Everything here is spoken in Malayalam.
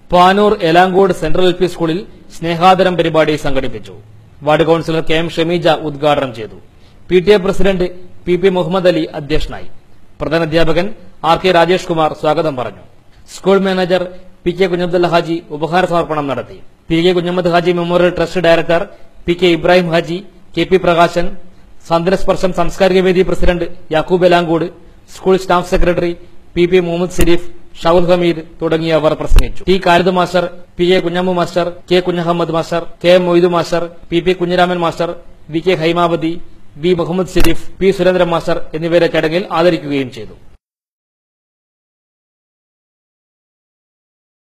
Panoor Elankode central L P സ്കൂളിൽ സ്നേഹാദരം പരിപാടി സംഘടിപ്പിച്ചു ward councillor K M Shameeja ഉദ്ഘാടനം ചെയ്തു P T A president P P Muhammad Ali അധ്യക്ഷനായി പ്രധാനാധ്യാപകൻ ആർ കെ രാജേഷ് കുമാർ സ്വാഗതം പറഞ്ഞു school manager P K Kunhabdulla Haji ഉപഹാര സമർപ്പണം നടത്തി P K Kunhammad Haji memorial trust director P K Ibrahim Haji K P Prakashan സാന്ത്വനസ്പർശം സാംസ്കാരിക വേദി president Yakub Elankode school staff secretary P P Muhammad Sherif Shoul Hameed തുടങ്ങിയവർ പ്രസംഗിച്ചു T Khalid master P A Kunhammu master K Kunhahammad master K M Moidu master P P Kunhiraman master V K Haimavathi V Muhammad Sherif P Surendran master എന്നിവരെ ചടങ്ങിൽ ആദരിക്കുകയും ചെയ്തു